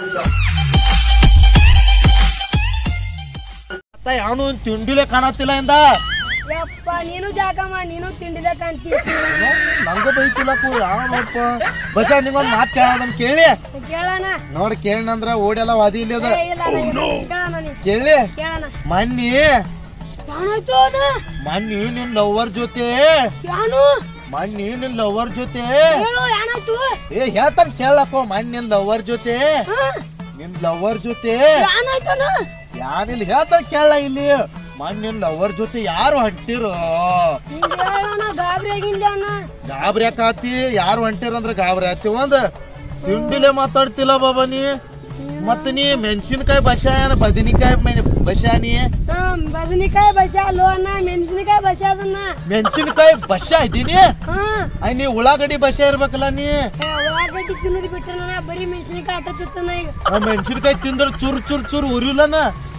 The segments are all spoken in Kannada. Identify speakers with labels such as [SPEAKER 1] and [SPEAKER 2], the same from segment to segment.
[SPEAKER 1] ಅವನು ತಿಂಡಿಲೆ ಕಾಣತ್ತಿಲ್ಲ ಇಂದ
[SPEAKER 2] ಯಪ್ಪ ನೀನು ಜಾಗ ಮಾಡಿ ನೀನು ತಿಂಡಿಲೆ ಕಾಣ್ತೀಯ
[SPEAKER 1] ನಂಗ ಬೈತಿಲ್ಲಪ್ಪು ಯಾವನಪ್ಪ ಬಸ ನಿಂಗೊಂದ್ ಮಾತ್ ಕೇಳೋದನ್ ಕೇಳಿ
[SPEAKER 2] ಕೇಳೋಣ
[SPEAKER 1] ನೋಡ್ ಕೇಳಿನಂದ್ರ ಓಡೆಲ್ಲ ವಾದಿ ಇಲ್ಲ ಅದ
[SPEAKER 2] ಏ, ಇಲ್ಲ ಅಣ್ಣ, ಇಲ್ಲ. ಕೇಳೋಣ ನೀವು
[SPEAKER 1] ಕೇಳಿ
[SPEAKER 2] ಕೇಳೋಣ
[SPEAKER 1] ಮನ್ನಿ
[SPEAKER 2] ಯಾನಾಯ್ತು ಅಣ್ಣ
[SPEAKER 1] ಮನ್ನಿ ನಿನ್ ಲವರ್ ಜೊತೆ
[SPEAKER 2] ಯಾನು
[SPEAKER 1] ಮನ್ನಿ ನಿನ್ ಲವರ್ ಜೊತೆ
[SPEAKER 2] ಹೇಳು ಏನಾಯ್ತು
[SPEAKER 1] ಏ ಹೇಳ್ತಾನ ಕೇಳಪ್ಪ ಮನ್ನಿ ನಿನ್ ಲವರ್ ಜೊತೆ
[SPEAKER 2] ಹಾ?
[SPEAKER 1] ನಿನ್ ಲವರ್ ಜೊತೆ
[SPEAKER 2] ಏನಾಯ್ತು ಅಣ್ಣ
[SPEAKER 1] ಯಾರಿಲ್ಲಿ ಹೇಳ್ತಾನ ಕೇಳ ಇಲ್ಲಿ ಮನ್ನಿ ನಿನ್ ಲವರ್ ಜೊತೆ ಯಾರು ಹೊಂಟಿರೋ
[SPEAKER 2] ಹಿಂಗೆ ಹೇಳೋಣ ಗಾಬರಿ ಆಗಿಲ್ಲ ಅಣ್ಣ
[SPEAKER 1] ಗಾಬರಿ ಯಾಕಾತಿ ಯಾರು ಹೊಂಟಿರಂದ್ರ ಗಾಬರಿ ಆತಿ ಒಂದ್ ತಿಂಡಿಲೆ ಮಾತಾಡ್ತಿಲ್ಲ ಬಾಬಾ ನೀ ಮತ್ತ ನೀ ಮೆಣಸಿನಕಾಯಿ ಬಸಾಯನ ಬದನಿಕಾಯಿ ಬಸಾನಿ
[SPEAKER 2] ಹಾ ಬದನಿಕಾಯಿ ಬಸ ಅಲ್ಲೋ ಅಣ್ಣ ಮೆಣಸಿನಕಾಯಿ ಬಸ ಅದನ್ನ
[SPEAKER 1] ಮೆಣಸಿನಕಾಯಿ ಬಸ ಇದ್ದೀನಿ
[SPEAKER 2] ಹಾ
[SPEAKER 1] ಅಯ್ಯ ನೀ ಉಳ್ಳಾಗಡ್ಡಿ ಬಸ ಇರ್ಬೇಕಲ್ಲ ನೀ
[SPEAKER 2] ಏ, ಉಳ್ಳಾಗಡ್ಡಿ ತಿನ್ನೋದು ಬಿಟ್ಟನ ಬರೀ ಮೆಣಸಿನಕಾಯಿ ಆಟ ತಿತ್ತನ ಈಗ
[SPEAKER 1] ಆ ಮೆಣಸಿನಕಾಯಿ ತಿಂದ್ರ ಚೂರ್ ಚೂರ್ ಚೂರ್ ಉರಿಲನ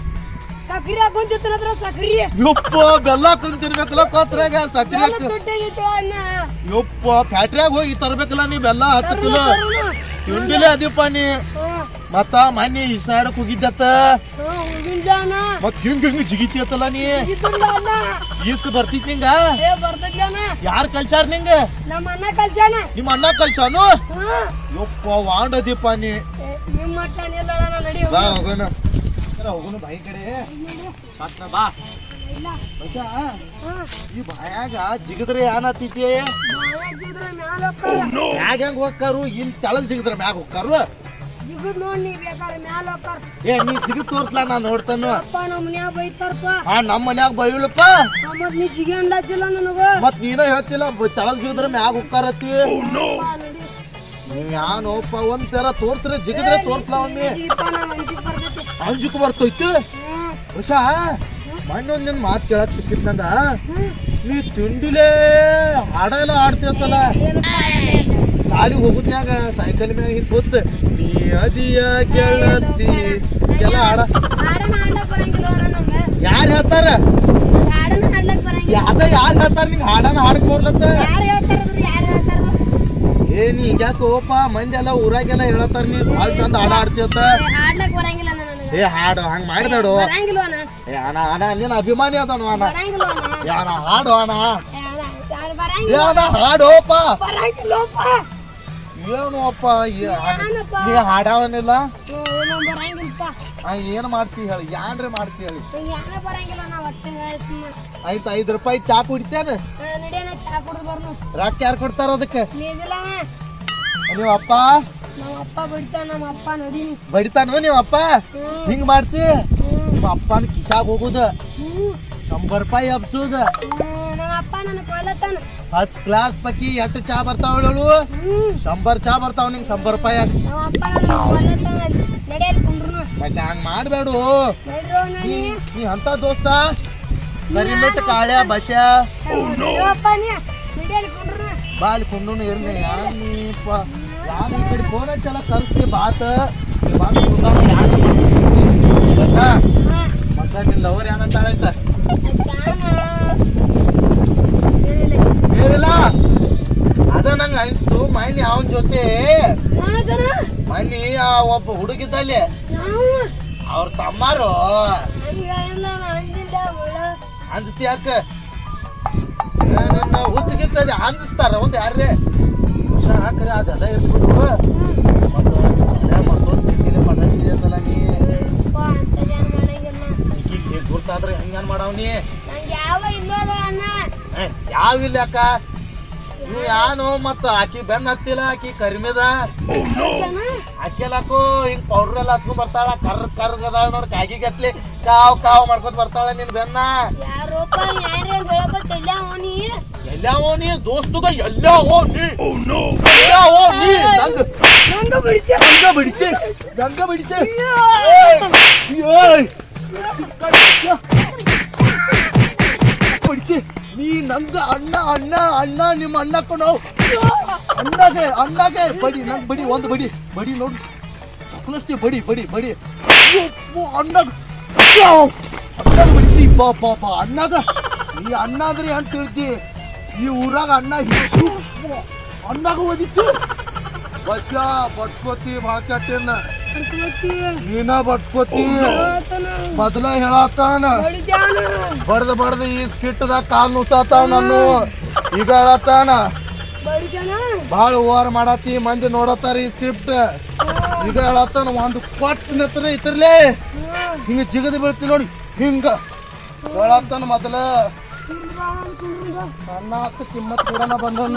[SPEAKER 2] ಸಕ್ರಿ ಹಾಕೊಂಡ್ ತಿತ್ತನ ಹತ್ರ ಸಕ್ರಿ
[SPEAKER 1] ಯಪ್ಪ ಬೆಲ್ಲ ಕುಂದ್ ತಿನ್ಬೇಕಲ್ಲ ಕೋತ್ರಾಗ ಸಕ್ರಿ
[SPEAKER 2] ಎಲ್ಲ
[SPEAKER 1] ಹಾಕ
[SPEAKER 2] ತುಟ್ಟಾಗಿತ್ತು ಅಣ್ಣ
[SPEAKER 1] ಯಪ್ಪ ಫ್ಯಾಕ್ಟ್ರಿಯಾಗ ಹೋಗಿ ತರ್ಬೇಕಲ್ಲ ನೀ ಬೆಲ್ಲ ಹತ್ತು ಕಿಲೋ
[SPEAKER 2] ತರುಣ.
[SPEAKER 1] ತಿಂಡಿಲೆ ಅದೀಪ ನೀ
[SPEAKER 2] ಹಾ
[SPEAKER 1] ಮತ್ತ ಮನ್ನಿ ಈ ಸೈಡಕ್ ಹೋಗಿದ್ದತ್ತ
[SPEAKER 2] ಹಾ ಹೂವಿನ ಜಾನ
[SPEAKER 1] ಮತ್ ಹಿಂಗ್ ಹಿಂಗ್ ಜಿಗಿತಿಯತ್ತಲ್ಲ ನೀ
[SPEAKER 2] ಇದ್ದಿಲ್ಲ ಅಣ್ಣ
[SPEAKER 1] ಈಸ್ ಬರ್ತಿತ್ ನಿಂಗ
[SPEAKER 2] ಏ ಬರ್ತೈತಿ ಅಣ್ಣ
[SPEAKER 1] ಯಾರ್ ಕಲ್ಸಾರ ನಿಂಗ
[SPEAKER 2] ನಮ್ಮ ಅಣ್ಣ ಕಲ್ಸಾನ
[SPEAKER 1] ನಿಮ್ಮ ಅಣ್ಣ ಕಲ್ಸಾನು
[SPEAKER 2] ಹಾ
[SPEAKER 1] ಯಪ್ಪ ವಾಂಡ ದೀಪ ನೀ
[SPEAKER 2] ಏ, ನಿಮ್ಮ ಮಟ್ಟ ಇಲ್ಲ ಅಣ್ಣ ನಡಿ
[SPEAKER 1] ಬಾ ಹೋಗೋಣ ಸರ, ಹೋಗೋಣ ಬಾಯಿ ಕಡೆ ಮತ್ತ ಬಾ
[SPEAKER 2] ಇಲ್ಲ
[SPEAKER 1] ಬಚ್ಚಾ,
[SPEAKER 2] ಹಾ
[SPEAKER 1] ಈ ಬಾಯಾಗ ಜಿಗದ್ರೆ ಏನಾತೈತಿ
[SPEAKER 2] ಬಾಯಾಗಿದ್ರೆ ಮ್ಯಾಲ ಹೋಗ್ತಾರ
[SPEAKER 1] ಮ್ಯಾಗ ಹೆಂಗ್ ಹೋಗ್ತಾರು ಇಲ್ಲಿ ತೆಳಗ್ ಜಿಗದ್ರ ಮ್ಯಾಗ ಹೋಗ್ತಾರು
[SPEAKER 2] ಜಿಗುದ್ ನೋಡ್ ನೀ ಬೇಕಾದ್ರೆ ಮ್ಯಾಲ ಹೋಗ್ತಾರ
[SPEAKER 1] ಏ ನೀ ಜಿಗಿ ತೋರ್ಸ್ಲಾ ನಾ ನೋಡ್ತಾನು
[SPEAKER 2] ಅಪ್ಪ ನಮ್ಮ ಮನ್ಯಾಗ ಬೈತಾರಪ್ಪ
[SPEAKER 1] ಆ ನಮ್ಮ ಮನ್ಯಾಗ ಬೈಲಪ್ಪ
[SPEAKER 2] ಮತ್ ನೀ ಜಿಗಿ ಅಂದಾಚಿಲ್ಲ ನನಗ
[SPEAKER 1] ಮತ್ ನೀನ ಹೇಳ್ತಿಲ್ಲ ಬ- ತೆಳಗ್ ಜಿಗದ್ರ ಮ್ಯಾಗ ಹೋಗ್ತಾರತಿ
[SPEAKER 2] ಅಪ್ಪ ನಡಿ
[SPEAKER 1] ನೀವ್ ಯಾನೋಪ್ಪ ಒಂದ್ ತರ ತೋರ್ಸ್ರೆ ಜಿಗದ್ರೆ ತೋರ್ಸ್ಲಾ ಒಮ್ಮೆ
[SPEAKER 2] ಜಿಗಿಪ್ಪ ನಾ ಮಂಜಿಗ್ ಬರ್ತೈತಿ
[SPEAKER 1] ಅಂಜುಕ್ ಬರ್ತೈತಿ
[SPEAKER 2] ಹ್ಮ್
[SPEAKER 1] ಉಷಾ ಮಣ್ಣೊಂದ್ ನಿನ್ ಮಾತ್ ಕೇಳಕ್ ಸಿಕ್ಕಿತ್ ನಂಗ
[SPEAKER 2] ಹ್ಮ್
[SPEAKER 1] ನೀ ತಿಂಡಿಲೇ ಹಾಡ ಎಲ್ಲ ಹಾಡ್ತಿರ್ತಲ್ಲ ಸಾಲಿ ಹೋಗುದ್ನ್ಯಾಗ ಸೈಕಲ್ ಮ್ಯಾಗ ಹಿಂಗ್ ಕೂತ್ ನೀ ಅದಿಯ ಗೆಳತಿ ಎಲ್ಲ ಹಾಡ
[SPEAKER 2] ಹಾಡನ ಹಾಡ್ಲಕ್ ಬರಂಗಿಲ್ಲ ಅಣ್ಣ ನಂಗೆ
[SPEAKER 1] ಯಾರ್ ಹೇಳ್ತಾರ
[SPEAKER 2] ಹಾಡನ ಹಾಡ್ಲಕ್ ಬರಂಗಿಲ್ಲ
[SPEAKER 1] ಅದ ಯಾರ್ ಹೇಳ್ತಾರ ನಿಂಗ್ ಹಾಡನ ಹಾಡಕ್ ಬರ್ಲತ್ತ
[SPEAKER 2] ಯಾರು ಹೇಳ್ತಾರಂದ್ರೆ ಯಾರು ಹೇಳ್ತಾರ
[SPEAKER 1] ಏ ನೀ ಹಿಂಗ್ಯಾಕೋಪ ಮಂದಿ ಎಲ್ಲ ಊರಾಗೆಲ್ಲ ಹೇಳತ್ತಾರ ನೀ ಭಾಳ ಚಂದ ಹಾಡ ಹಾಡ್ತಿರ್ತ
[SPEAKER 2] ಹಾಡ್ಲಕ್ ಬರಂಗಿಲ್ಲ ಅಣ್ಣ ನನಗೆ
[SPEAKER 1] ಏ ಹಾಡು ಹಂಗ್ ಮಾಡ್ಬೇಡು
[SPEAKER 2] ಬರಂಗಿಲ್ಲ ಅಣ್ಣ
[SPEAKER 1] ಏ ಅಣ್ಣ ಅಣ್ಣ ನಿನ್ನ ಅಭಿಮಾನಿ ಅದಾನು ಅಣ್ಣ
[SPEAKER 2] ಬರಂಗಿಲ್ಲ ಅಣ್ಣ
[SPEAKER 1] ಏ ಅಣ್ಣ ಹಾಡು ಅಣ್ಣ
[SPEAKER 2] ಏ ಅಣ್ಣ, ಯಾರು
[SPEAKER 1] ಏ
[SPEAKER 2] ಬರಂಗಿಲ್ಲ
[SPEAKER 1] ಅಣ್ಣ ಹಾಡೋಪ
[SPEAKER 2] ಬರಂಗಿಲ್ಲಪ್ಪ
[SPEAKER 1] ಏನು ಅಪ್ಪ ಈ ಹಾಡ್-
[SPEAKER 2] ಏನಪ್ಪ?
[SPEAKER 1] ನೀ ಹಾಡವನಿಲ್ಲ
[SPEAKER 2] ಏನೋ ಬರಂಗಿಲ್ಲಪ್ಪ
[SPEAKER 1] ಆ, ಏನ್ ಮಾಡ್ತಿ ಹೇಳಿ ಯಾನ್ರಿ ಮಾಡ್ತಿ ಹೇಳಿ
[SPEAKER 2] ನಂಗೆ ಯಾರ ಬರಂಗಿಲ್ಲ ನಾ ಒಟ್ಟೆ ಸುಮ್ಮ
[SPEAKER 1] ಆಯ್ತು ಐದ್ ರೂಪಾಯಿ ಚಾ ಕುಡಿತೇನ
[SPEAKER 2] ನಡಿಯೋಣ ಚಾ ಕುಡ್ದು ಬರ್ನು
[SPEAKER 1] ರೊಕ್ಕ ಯಾರು ಕೊಡ್ತಾರ ಅದಕ್ಕೆ
[SPEAKER 2] ನೀದಿಲ್ಲ
[SPEAKER 1] ನೀವ್ ಅಪ್ಪ
[SPEAKER 2] ನಮ್ಮ ಅಪ್ಪ ಬಿಡ್ತಾನ ನಮ್ಮ ಅಪ್ಪ ನಡೀನಿ
[SPEAKER 1] ಬಡಿತಾನು ನೀವ್ ಅಪ್ಪ
[SPEAKER 2] ಹ್ಮ್
[SPEAKER 1] ಹಿಂಗ್ ಮಾಡ್ತಿ
[SPEAKER 2] ಹ್ಮ್
[SPEAKER 1] ನಿಮ್ಮ ಅಪ್ಪನ ಕಿಶಾಗ್ ಹೋಗುದ
[SPEAKER 2] ಹ್ಮ್
[SPEAKER 1] ಶಂಬರ್ ರೂಪಾಯಿ ಹಬ್ಸುದ
[SPEAKER 2] ಹ್ಮ್, ನಮ್ಮ ಅಪ್ಪ ನನ್ನ ಕೊಲ್ಲತ್ತಾನ
[SPEAKER 1] ಫಸ್ಟ್ ಕ್ಲಾಸ್ ಪಕ್ಕಿ ಎಷ್ಟು ಚಾ ಬರ್ತಾವಳು
[SPEAKER 2] ಹ್ಮ್
[SPEAKER 1] ಶಂಬರ್ ಚಾ ಬರ್ತಾವ ನಿಂಗ್ ಶಂಬರ್ ರೂಪಾಯಿ ಹಾಕ್
[SPEAKER 2] ನಮ್ಮ ಅಪ್ಪ ನನ್ನ ಕೊಲ್ಲತ್ತಾನ ನಡೆಯಲ್ ಕುಂಡ್ರು
[SPEAKER 1] പക്ഷെ ಹಂಗ್ ಮಾಡ್ಬೇಡು
[SPEAKER 2] ನಡ್ರೋ
[SPEAKER 1] ನೀ
[SPEAKER 2] ನಡಿ
[SPEAKER 1] ನೀ ಅಂತ ದೋಸ್ತ ಕರಿಮೆಟ್ ಕಾಳ್ಯ ಬಶ
[SPEAKER 2] ಅಪ್ಪ ನೀ ನಡೆಯಲ್ ಕುಂಡ್ರು
[SPEAKER 1] ಬಾಲಿ ಕೊಂಡೋನು ಇರ್ಲಿ ಯಾನೀಪ ಯಾರು ಈ ಕಡೆ ಫೋನ್ ಹಚ್ಚಲ್ಲ ಕರ್ಸ್ತಿ ಬಾತ ಬಂದು ಕುಂತಾವ ಯಾರು ಬಶ
[SPEAKER 2] ಹಾ
[SPEAKER 1] ಮತ್ತ ನಿನ್ ಲವರ್ ಏನಂತಾಳೈತ
[SPEAKER 2] ಏನಿಲ್ಲ
[SPEAKER 1] ಹೇಳಿಲ್ಲ ಅದ ನಂಗ ಅನ್ಸ್ತು ಮೈನಿ ಅವನ್ ಜೊತೆ
[SPEAKER 2] ಯಾವದನ
[SPEAKER 1] ಮೈನಿ ಆ ಒಬ್ಬ ಹುಡುಗಿದ್ದಲ್ಲಿ
[SPEAKER 2] ಯಾವ
[SPEAKER 1] ಅವ್ರ ತಮ್ಮಾರು
[SPEAKER 2] ಹಂಗ ಇಲ್ಲ ನಾ ಅಂದಿಲ್ಲ ಮುಳ್ಳ
[SPEAKER 1] ಅಂಜತಿ ಯಾಕ ನನ್ನ ಹುಚ್ಚಿಗಿಚ್ಚದೆ ಅಂಜಿಸ್ತಾರ ಒಂದ್ ಯಾರ್ರೆ ವರ್ಷ ಹಾಕ್ರೆ ಅದೆಲ್ಲ ಇರ್ಬಿಡು ಮತ್ತು ಮತ್ತೊಂದು ತಿಂಡಿಲೆ ಪಟಾಕ್ಷಿ ಅಂತಲ್ಲ ನೀ
[SPEAKER 2] ಅಪ್ಪ ಅಂತದೇನ್ ಮಾಡಂಗಿಲ್ಲ
[SPEAKER 1] ಈಕಿಗೆ ಗುರ್ತಾದ್ರೆ ಹೆಂಗನ್ ಮಾಡವ್ ನೀ
[SPEAKER 2] ನಂಗೆ ಯಾವ ಇಲ್ಲೋದ ಅಣ್ಣ
[SPEAKER 1] ಏ, ಯಾವಿಲ್ಲ ಅಕ್ಕ ನೀ ಯಾನು ಮತ್ತ ಆಕಿ ಬೆನ್ನ ಹತ್ತಿಲ್ಲ ಆಕಿ ಕರಿಮೆದ
[SPEAKER 2] ಅಕ್ಕನ?
[SPEAKER 1] ಆಕೆಲ್ಲಾಕು ಹಿಂಗ್ ಪೌಡರ್ ಎಲ್ಲ ಹಚ್ಕೊಂಡ್ ಬರ್ತಾಳ ಕರ್ ಕರ್ಗ್ ಅದಾಳ ನೋಡ್ ಕಾಗಿ ಗತ್ಲಿ ಕಾವ್ ಕಾವ್ ಮಾಡ್ಕೊಂಡ್ ಬರ್ತಾಳ ನಿನ್ ಬೆನ್ನ
[SPEAKER 2] ಯಾರೋಪ್ಪ ಯಾರೇ ಬೆಳಕೊತ್ತಿಲ್ಲ ಅವನಿ
[SPEAKER 1] ಎಲ್ಲಾವೋ ನೀ ದೋಸ್ತುಗ ಎಲ್ಲಾವೋ ನೀ ಎಲ್ಲಾವೋ ನೀ ನಂಗ
[SPEAKER 2] ನಂಗ ಬಿಡ್ತೀಯ
[SPEAKER 1] ನಂಗ ಬಿಡಿತೆ ನಂಗ ಬಿಡಿತೆ ಏಯ್ ಬಿಡಿತೆ ನೀ ನಂಗ ಅಣ್ಣ ಅಣ್ಣ ಅಣ್ಣ ನಿಮ್ಮ ಅಣ್ಣ ಕೊಡೋ ಅಣ್ಣಗೆ ಅಣ್ಣಗೆ ಬಡಿ ನಂಗ್ ಬಡಿ ಒಂದು ಬಡಿ ಬಡಿ ನೋಡು ಕಳಿಸ್ತೀವಿ ಬಡಿ ಬಡಿ ಬಡಿ ಯಪ್ಪೋ, ಅಣ್ಣಗ ಅಣ್ಣಗ ಬಿಡ್ತಿ ಬಾ ಪಾಪ ಅಣ್ಣಗ ಈ ಅಣ್ಣ ಅಂದ್ರೆ ಅಂತ ಹೇಳ್ತಿ ಈ ಊರಾಗ ಅಣ್ಣ ಹಿಡ್ಸು. ಅಣ್ಣಗ ಓದಿತ್ತು ಬಸ್ಸ ಬಡ್ಸ್ಕೊತಿ ಭಾಳ ಕೆಟ್ಟೇನ
[SPEAKER 2] ಬಡ್ಸ್ಕೊತಿ.
[SPEAKER 1] ನೀನ ಬಡ್ಸ್ಕೊತಿ
[SPEAKER 2] ಹೇಳತ್ತಾನ.
[SPEAKER 1] ಮೊದಲ ಹೇಳತ್ತಾನ
[SPEAKER 2] ಬಡಿದ್ಯಾನ.
[SPEAKER 1] ಬಡ್ದ ಬಡ್ದ ಈ ಸ್ಕಿಟ್ಟದಾಗ ಕಾಲ್ ನುಸಾತಾವ ನಾನು ಈಗ ಹೇಳತ್ತಾನ
[SPEAKER 2] ಬಡಿದ್ಯಾನ.
[SPEAKER 1] ಭಾಳ ಓವರ್ ಮಾಡತ್ತಿ ಮಂದಿ ನೋಡತ್ತಾರ ಈ ಸ್ಕ್ರಿಪ್ಟ್ ಈಗ ಹೇಳತ್ತಾನ ಒಂದು ಕೊಟ್ಟ ನಿತ್ರ ಇತ್ರಲೇ
[SPEAKER 2] ಹ್ಮ್.
[SPEAKER 1] ಹಿಂಗ ಜಿಗದ್ ಬೀಳ್ತಿ ನೋಡಿ ಹಿಂಗ ಹೇಳತ್ತಾನ ಮೊದಲ
[SPEAKER 2] ಕುಂಡ್ರ ಬಾ, ಕುಂಡ್ರ ಬಾ.
[SPEAKER 1] ಅನ್ನ ಹತ್ತು ಕಿಮ್ಮತ್ ಕೊಡನ ಬಂದನ್ನ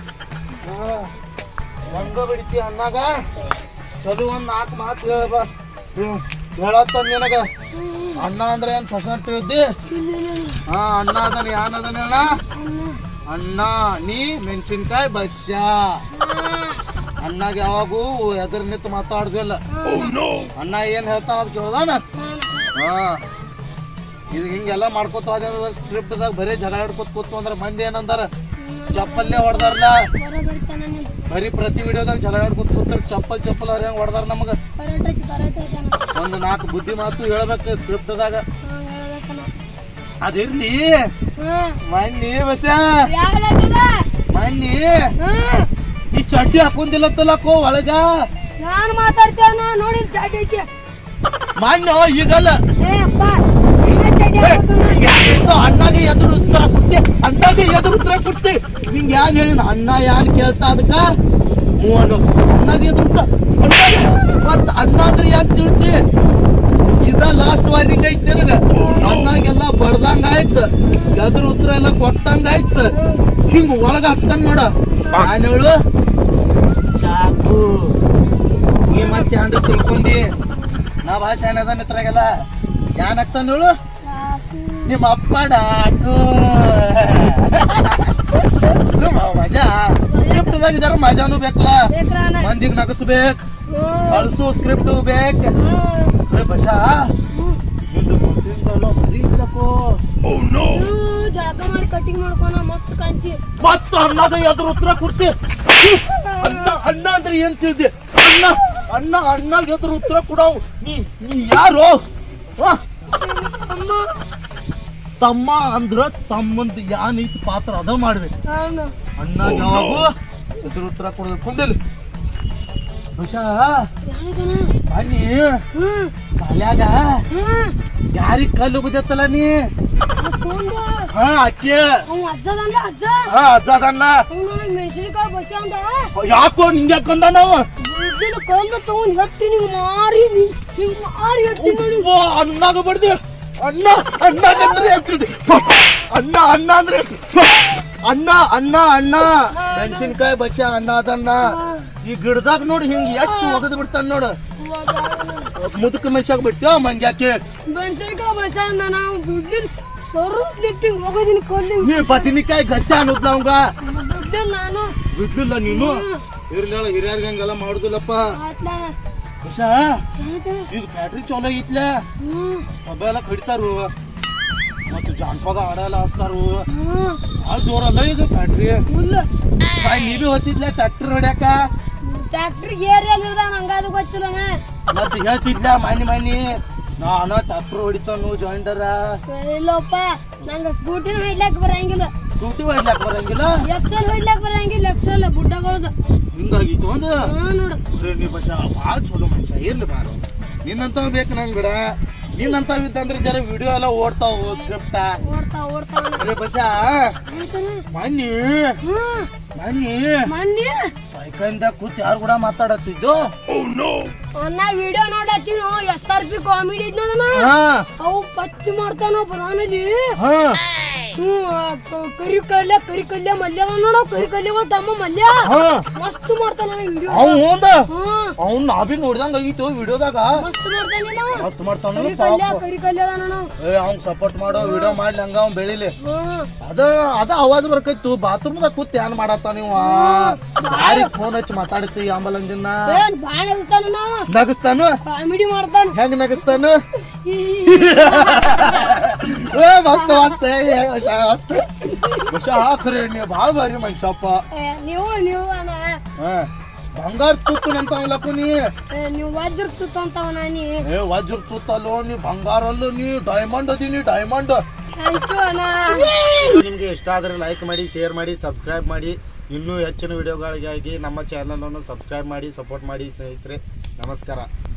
[SPEAKER 1] ಒಂದ ಬಿಡ್ತಿ ಅನ್ನಾಗ ಚದು ಒಂದ್ ನಾಲ್ಕು ಮಾತು ಹೇಳಬ ಹೇಳತ್ತ ನಿನಗ ಅಣ್ಣ ಅಂದ್ರೆ ಏನ್ ಸಸಟ್ ಇದ್ದಿ ಹಾ ಅಣ್ಣ ಅದನ್ ಯಾನ್ ಅದನ್ ಅಣ್ಣ ಅಣ್ಣ ನೀ ಮೆಣಸಿನ್ಕಾಯಿ ಬಸ್ಯ ಅಣ್ಣಗೆ ಯಾವಾಗೂ ಎದುರು ನಿಂತು ಮಾತಾಡ್ದಿಲ್ಲ ಅಣ್ಣ ಏನ್ ಹೇಳ್ತಾನ ಅದ್ ಕೇಳ್ದಾನ ಹಾ ಇದು ಹಿಂಗೆಲ್ಲ ಮಾಡ್ಕೊತ ಸ್ಕ್ರಿಪ್ಟ್ದಾಗ ಬರೀ ಜಗಳ ಹಿಡ್ಕೊತ ಕೂತು ಅಂದ್ರೆ ಮಂದಿ ಏನಂದಾರ ಚಪ್ಪಲ್ಲೇ ಹೊಡೆದಾರಲ್ಲ
[SPEAKER 2] ಬರ ಬಡಿತಾನ ನೀನು.
[SPEAKER 1] ಬರೀ ಪ್ರತಿ ವಿಡಿಯೋದಾಗ ಜಗಳ ಹಿಡ್ಕೊತ ಕೂತಾರ ಚಪ್ಪಲ್ ಚಪ್ಪಲ್ ಅವ್ರ ಹೆಂಗ್ ಹೊಡೆದಾರ ನಮಗ
[SPEAKER 2] ಕರೆಕ್ಟ್ ಐತಿ, ಕರೆಕ್ಟ್ ಐತನ.
[SPEAKER 1] ಒಂದು ನಾಲ್ಕು ಬುದ್ಧಿ ಮಾತು ಹೇಳ್ಬೇಕು ಸ್ಕ್ರಿಪ್ಟ್ದಾಗ
[SPEAKER 2] ಹಾ, ಹೇಳ್ಬೇಕನ.
[SPEAKER 1] ಅದಿರ್ಲಿ
[SPEAKER 2] ಹಾ.
[SPEAKER 1] ಮಣ್ಣಿ ಬಸ
[SPEAKER 2] ಯಾವ್ದಾಯ್ತದ?
[SPEAKER 1] ಮಣ್ಣಿ
[SPEAKER 2] ಹಾ.
[SPEAKER 1] ಈ ಚಡ್ಡಿ ಹಾಕೊಂದಿಲ್ಲತ್ತಲ್ಲಕ್ಕೋ ಒಳಗ
[SPEAKER 2] ನಾನ್ ಮಾತಾಡ್ತೇನ ನೋಡಿ ಚಡ್ಡಿ ಐತಿ
[SPEAKER 1] ಮಣ್ಣು ಈಗಲ್ಲ
[SPEAKER 2] ಏ ಅಪ್ಪ ಇನ್ನ ಚಡ್ಡಿ ಹಾಕ್ಬೇಕು ನಾನು.
[SPEAKER 1] ಇದು ಅಣ್ಣಗೆ ಎದುರು ಉತ್ತರ ಕೊಟ್ಟಿ ಅಣ್ಣಗೆ ಎದುರು ಉತ್ತರ ಕೊಟ್ಟಿ ನಿಂಗೆ ಯಾನ್ ಹೇಳಿನ ಅಣ್ಣ ಯಾನ್ ಕೇಳ್ತಾ ಅದಕ್ಕ ಮೂವನು ಅಣ್ಣಗೆ ಎದುರು ಉತ್ತರ ಅಣ್ಣಗೆ ಮತ್ತ ಅಣ್ಣ ಅಂದ್ರೆ ಯಾನ್ ತಿಳ್ತಿ ಇದ ಲಾಸ್ಟ್ ವಾರ್ನಿಂಗ್ ಐತಿ ನಿನಗ ಅಣ್ಣಗೆಲ್ಲ ಬಡ್ದಂಗ ಆಯ್ತು ಎದುರು ಉತ್ತರ ಎಲ್ಲ ಕೊಟ್ಟಂಗ ಆಯ್ತು ಹಿಂಗ ಒಳಗ ಹಾಕ್ತಂಗ ನೋಡ ಯಾನ್ ಹೇಳು ಚಾಕು ನೀ ಮತ್ತೆ ಹಂಡ ತಿಳ್ಕೊಂಡಿ ನಾ ಭಾಷೆ ಏನದ ನಿತ್ರಾಗೆಲ್ಲ ಯಾನ್ ಹಾಕ್ತಾನ ಹೇಳು
[SPEAKER 2] ಸಾಕು.
[SPEAKER 1] ನಿಮ್ಮ ಅಪ್ಪ ಡಾಕು ಸುಮ್ಮ ಮಜಾ ಸ್ಕ್ರಿಪ್ಟ್ದಾಗ ಜರ ಮಜಾನು ಬೇಕಲ್ಲ
[SPEAKER 2] ಬೇಕ್ರ ಅಣ್ಣ?
[SPEAKER 1] ಮಂದಿಗೆ ನಗಸ್ಬೇಕ್
[SPEAKER 2] ಹ್ಮ್.
[SPEAKER 1] ಅಳ್ಸು ಸ್ಕ್ರಿಪ್ಟ್ ಬೇಕ್
[SPEAKER 2] ಹ್ಮ್.
[SPEAKER 1] ಅರೆ ಬಶಾ
[SPEAKER 2] ಹ್ಮ್.
[SPEAKER 1] ನಿಂದು ಗೊತ್ತಿದ್ದಲ್ಲ ಬರೀ ಇದಕ್ಕೋ
[SPEAKER 2] ಇವ್ರು ಜಳಕ ಮಾಡಿ ಕಟಿಂಗ್ ಮಾಡ್ಕೊನ ಮಸ್ತ್ ಕಾಣ್ತಿ
[SPEAKER 1] ಮತ್ತ ಅಣ್ಣದ ಎದುರು ಉತ್ತರ ಕೊಡ್ತಿ ಅಣ್ಣ ಅಣ್ಣ ಅಂದ್ರೆ ಏನ್ ತಿಳ್ದಿ ಅಣ್ಣ ಅಣ್ಣ ಅಣ್ಣ ಎದುರು ಉತ್ತರ ಕೊಡವ್ ನೀ ನೀ ಯಾರು ಆ?
[SPEAKER 2] ಅಮ್ಮ
[SPEAKER 1] ತಮ್ಮ ಅಂದ್ರ ತಮ್ಮಂದ್ ಯಾನ್ ಐತಿ ಪಾತ್ರ ಅದ ಮಾಡ್ಬೇಕು
[SPEAKER 2] ನಾನು
[SPEAKER 1] ಅಣ್ಣ ಯಾವಾಗೂ ಎದುರು ಉತ್ತರ ಕೊಡೋದು ಕೊಂದಿಲ್ಲ ಬಶಾ
[SPEAKER 2] ಯಾರಿಗನ
[SPEAKER 1] ಬನ್ನಿ
[SPEAKER 2] ಹ್ಮ್
[SPEAKER 1] ಸಾಲ್ಯಾಗ
[SPEAKER 2] ಹ್ಮ್
[SPEAKER 1] ಯಾರಿಗ್ ಕಲ್ಲು ಬಿದ್ದತ್ತಲ್ಲ ನೀ
[SPEAKER 2] ಅಪ್ಕೊಂಡ
[SPEAKER 1] ಹಾ ಅಕ್ಕಿ
[SPEAKER 2] ಅವ ಅಜ್ಜದಂದ ಅಜ್ಜ
[SPEAKER 1] ಹಾ ಅಜ್ಜದನ್ನ
[SPEAKER 2] ಅವ್ನು ಮೆಣಸಿನಕಾಯಿ ಬಸ ಅಂದ
[SPEAKER 1] ಯಾಕೋ ನಿಂಗೆ ಯಾಕಂದ ನಾವು
[SPEAKER 2] ಬಿದ್ದಿನ ಕಲ್ಲು ತಗೊಂಡ್ ಹತ್ತಿ ನಿಂಗ್ ಮಾರಿ ನಿಂಗ್ ಹಿಂಗ್ ಮಾರಿ ಹತ್ತಿ ನೋಡಿ
[SPEAKER 1] ಓ ಅಣ್ಣಾಗ ಬಡ್ದಿ ಅಣ್ಣ ಅಣ್ಣ ಅಂದ್ರೆ ಹೇಳ್ತಿದ್ದೆ ಅಣ್ಣ ಅಣ್ಣ ಅಂದ್ರೆ ಅಣ್ಣ ಅಣ್ಣ ಅಣ್ಣ ಮೆಣಸಿನ್ಕಾಯಿ ಬಸ್ಸ ಅಣ್ಣ ಅದನ್ನ ಈ ಗಿಡದಾಗ ನೋಡಿ ಹಿಂಗ್ ಎಷ್ಟು ಒಗದ್ ಬಿಡ್ತಾನ ನೋಡು ಮುದುಕ ಮನುಷ್ಯಾಗ ಬಿಟ್ಟು ಮಂಗ್ಯಾಕೆ
[SPEAKER 2] ಮೆಣಸಿನಕಾಯಿ ಬಸ ಅಂದ ನಾವು ಬಿದ್ದಿನ ಸ್ವರೂಪ್ ನಿಟ್ಟಿಂಗ್ ಹೋಗೋದಿನ ಕಲ್ಲಿಂಗ್
[SPEAKER 1] ನೀ ಬದನಿಕಾಯಿ ಗಸ ಅನ್ನೋದ್ಲ ಅವಂಗ
[SPEAKER 2] ಬಿದ್ದಿನ ನಾನು
[SPEAKER 1] ಬಿಡ್ಲಿಲ್ಲ ನೀನು ಇರ್ಲಿಲ್ಲ ಹಿರಿಯರ್ಗೆ ಹಂಗೆಲ್ಲ ಮಾಡುದಿಲ್ಲಪ್ಪ
[SPEAKER 2] ಆತ್ಲ
[SPEAKER 1] ಬಸ ಈಗ ಬ್ಯಾಟ್ರಿ ಚಲೋ ಐತ್ಲ
[SPEAKER 2] ಹ್ಮ್
[SPEAKER 1] ಸಭೆ ಎಲ್ಲ ಕಡಿತಾರು ಮತ್ತು ಜಾನಪದ ಹಾಡೆಲ್ಲ ಹಚ್ತಾರು
[SPEAKER 2] ಹ್ಮ್
[SPEAKER 1] ಭಾಳ ಜೋರಲ್ಲ ಈಗ ಬ್ಯಾಟ್ರಿ
[SPEAKER 2] ಫುಲ್
[SPEAKER 1] ಬಾಯ್ ನೀ ಬಿ ಹೊತ್ತಿದ್ಲೆ ಟ್ರ್ಯಾಕ್ಟರ್ ಹೊಡ್ಯಾಕ
[SPEAKER 2] ಟ್ಯಾಕ್ಟ್ರಿ ಏರಿಯಲ್ಲಿ ಇರ್ದಾನ ಹಂಗಾದು ಗೊತ್ತಿಲ್ಲ ನಾ
[SPEAKER 1] ಮತ್ತೆ ಹೇಳ್ತಿದ್ಲ ಮನಿ ಮನಿ ನಾನು ಟ್ರ್ಯಾಕ್ಟರ್ ಹೊಡಿತಾನು ಜಾಯಿಂಡರ
[SPEAKER 2] ಇಲ್ಲಪ್ಪ ನಂಗ ಸ್ಕೂಟಿನ ಹೊಡ್ಲಾಕ್ ಬರಂಗಿಲ್ಲ
[SPEAKER 1] ಸ್ಕೂಟಿ ಹೊಡ್ಲಾಕ ಬರಂಗಿಲ್ಲ
[SPEAKER 2] ಎಕ್ಸೆಲ್ ಹೊಡ್ಲಾಕ್ ಬರಂಗಿಲ್ಲ ಎಕ್ಸೆಲ್ ಬುಡ್ಡಗಳದ
[SPEAKER 1] ಹಿಂಗಾಗಿತ್ತು ಒಂದು
[SPEAKER 2] ಹಾ ನೋಡು
[SPEAKER 1] ಅರೆ ನೀ ಬಸ ಭಾಳ ಚಲೋ ಮನುಷ್ಯ ಇರ್ಲಿ ಬಾರು ನಿನ್ನಂತ ಬೇಕು ನಂಗೆ ಬಿಡ ನಿನ್ನಂತ ಇದ್ದಂದ್ರೆ ಜರ ವಿಡಿಯೋ ಎಲ್ಲ ಓಡ್ತಾವ ಸ್ಕ್ರಿಪ್ಟ
[SPEAKER 2] ಓಡ್ತಾ ಓಡ್ತಾವ
[SPEAKER 1] ಅರೆ ಬಸ
[SPEAKER 2] ಆಯ್ತಾನ
[SPEAKER 1] ಮನ್ನಿ
[SPEAKER 2] ಹ್ಮ್
[SPEAKER 1] ಮನ್ನಿ
[SPEAKER 2] ಮಂದಿ
[SPEAKER 1] ಬೈಕಂದ ಕೂತ್ ಯಾರು ಕೂಡ ಮಾತಾಡತ್ತಿದ್ದು
[SPEAKER 2] ನಾ ವಿಡಿಯೋ ನೋಡತ್ತೀನೋ ಎಸ್ ಆರ್ ಪಿ ಕಾಮಿಡಿ ಇದ್ ನೋಡೋಣ
[SPEAKER 1] ಹಾ
[SPEAKER 2] ಅವು ಪಚ್ಚ ಮಾಡ್ತಾನೋ ಬರಾನಲ್ಲಿ
[SPEAKER 1] ಹಾ
[SPEAKER 2] ಹ್ಮ್ ಆ ಕ- ಕರಿ ಕಲ್ಯ ಕರಿ ಕಲ್ಯ ಮಲ್ಯ ಅದಾನ್ ನೋಡು ಕರಿ ಕಲ್ಯ ತಮ್ಮ ಮಲ್ಯ
[SPEAKER 1] ಹಾ
[SPEAKER 2] ಮಸ್ತ್ ಮಾಡ್ತಾನ ವಿಡಿಯೋ
[SPEAKER 1] ಅವ್ ಹೋದ
[SPEAKER 2] ಹ್ಮ್
[SPEAKER 1] ಅವ್ನ್ ನಾಬಿ ನೋಡ್ದಂಗ ಆಗಿತ್ತು ವಿಡಿಯೋದಾಗ
[SPEAKER 2] ಮಸ್ತ್ ಮಾಡ್ತಾನಿಲ್ಲ
[SPEAKER 1] ಮಸ್ತ್ ಮಾಡ್ತಾನ
[SPEAKER 2] ಕರಿ
[SPEAKER 1] ಪಾಪ
[SPEAKER 2] ಕಲ್ಯ ಕರಿ ಕಲ್ಯ ಅದಾನ ನಾವು
[SPEAKER 1] ಏ ಅವ್ನ್ ಸಪೋರ್ಟ್ ಮಾಡೋ ವಿಡಿಯೋ ಮಾಡ್ಲಿ ಹಂಗ ಅವ್ನ್ ಬೆಳಿಲಿ
[SPEAKER 2] ಹ್ಮ್
[SPEAKER 1] ಅದ ಅದ ಅವಾಜ್ ಬರ್ಕೈತು ಬಾತ್ರೂಮ್ದಾಗ ಕೂತ್ ಏನ್ ಮಾಡತ್ತ ನೀವು ಯಾರಿಗ್ ಫೋನ್ ಹಚ್ಚಿ ಮಾತಾಡ್ತಿ ಆಂಬಲಂದಿನ
[SPEAKER 2] ಏನ್ ಬಾಳ ಇರ್ತಾನ ನಾವು
[SPEAKER 1] ನಗಸ್ತಾನು
[SPEAKER 2] ಕಾಮಿಡಿ ಮಾಡ್ತಾನ
[SPEAKER 1] ಹೆಂಗ್ ನಗಸ್ತಾನು
[SPEAKER 2] ಈ
[SPEAKER 1] ಏ ಮಸ್ತ್ ಮಸ್ತ್ ಏ, ಏ, ಮಸ್ತ್, ಮಸ್ತ್. ಮನುಷ್ಯ ಖರೆ ನೀವು ಭಾಳ ಭಾರಿ ಮನುಷ್ಯಪ್ಪ
[SPEAKER 2] ಏ, ನೀವು ನೀವು ಅಣ್ಣ
[SPEAKER 1] ಹಾ ಬಂಗಾರ ತುತ್ತು ಅಂತ ಅವಲಕ್ಕು ನೀ
[SPEAKER 2] ಏ, ನೀವು ವಜ್ರ ತುತ್ತಂತವ ನಾನಿ
[SPEAKER 1] ಏ ವಜ್ರ ತುತ್ತಲ್ಲೋ ನೀ ಬಂಗಾರಲ್ಲೂ ನೀ ಡೈಮಂಡ್ ಅದೀನಿ ಡೈಮಂಡ್
[SPEAKER 2] ಥ್ಯಾಂಕ್ ಯು ಅಣ್ಣ
[SPEAKER 1] ನಿಮ್ಗೆ ಇಷ್ಟ ಆದ್ರೆ ಲೈಕ್ ಮಾಡಿ ಶೇರ್ ಮಾಡಿ ಸಬ್ಸ್ಕ್ರೈಬ್ ಮಾಡಿ ಇನ್ನೂ ಹೆಚ್ಚಿನ ವಿಡಿಯೋಗಳಿಗಾಗಿ ನಮ್ಮ ಚಾನಲನ್ನು ಸಬ್ಸ್ಕ್ರೈಬ್ ಮಾಡಿ ಸಪೋರ್ಟ್ ಮಾಡಿ ಸ್ನೇಹಿತರೆ ನಮಸ್ಕಾರ